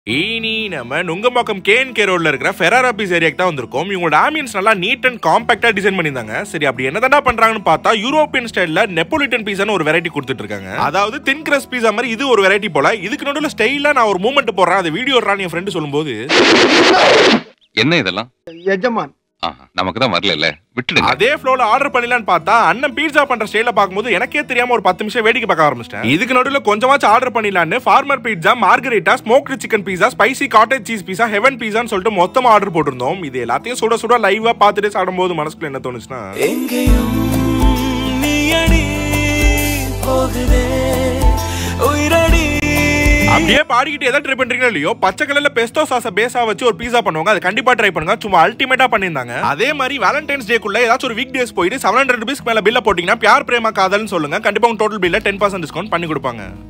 இனி நம்ம Nungambakkam can K ரோட்ல இருக்கிற ஃபெராரா பீஸ் ஏரியாக்கு தான் வந்திருக்கோம் இவங்களோட ஆம்பியன்ஸ் நல்லா நீட் அண்ட் காம்பாக்டா டிசைன் பண்ணியிருந்தாங்க சரி அப்படி என்னதான்டா பண்றாங்கன்னு பார்த்தா யூரோப்பியன் ஸ்டைல்ல நெப்போலிட்டன் பீஸான்னு ஒரு வெரைட்டி கொடுத்துட்டு இருக்காங்க அதாவது தின் கிரஸ் பீஸா மாதிரி இது ஒரு வெரைட்டி போல இதுக்கு நடுவில் ஸ்டைலா நான் ஒரு மூமெண்ட் போடுறேன் அது வீடியோ என் ஃப்ரெண்டு சொல்லும்போது என்ன இதெல்லாம் எஜமான் ஆஹா, நமக்கு தான் வரல விட்டுடுங்க அதே ஃப்ளோல ஆர்டர் பண்ணலாம்னு பார்த்தா அண்ணன் பீட்சா பண்ற ஸ்டைல பார்க்கும்போது எனக்கே தெரியாம ஒரு பத்து நிமிஷம் வேடிக்கை பார்க்க ஆரம்பிச்சிட்டேன் இதுக்கு நடுவில் கொஞ்சமாச்சும் ஆர்டர் பண்ணிடலான்னு farmer pizza margherita smoked chicken pizza spicy cottage cheese pizza heaven பீஸான்னு சொல்லிட்டு மொத்தமா ஆர்டர் போட்டிருந்தோம் இது எல்லாத்தையும் சுட சுட லைவா பார்த்துட்டு சாப்பிடும்போது மனசுக்குள்ள என்ன தோணுச்சுன்னா எங்கேயும் நீயடி போகுதே உயிரடி அப்படியே பாடிக்கிட்டு எதை ட்ரை பண்றீங்களோ இல்லையோ பச்சை கலர்ல பெஸ்டோ சாஸ பேஸா வச்சு ஒரு பீஸா பண்ணுவாங்க அது கண்டிப்பா ட்ரை பண்ணுங்க சும்மா அல்டிமேட்டா பண்ணிருந்தாங்க அதே மாதிரி வேலண்டைன்ஸ் டேக்குள்ள ஏதாச்சும் ஒரு வீக் டேஸ் போயிட்டு செவன் ஹண்ட்ரட் ருபீஸ்க்கு மேல பில்ல போட்டீங்கன்னா பியார் பிரேமா காதல்னு சொல்லுங்க கண்டிப்பா உங்க டோட்டல் பில்ல டென் பர்சன்ட் டிஸ்கவுண்ட் பண்ணி கொடுப்பாங்க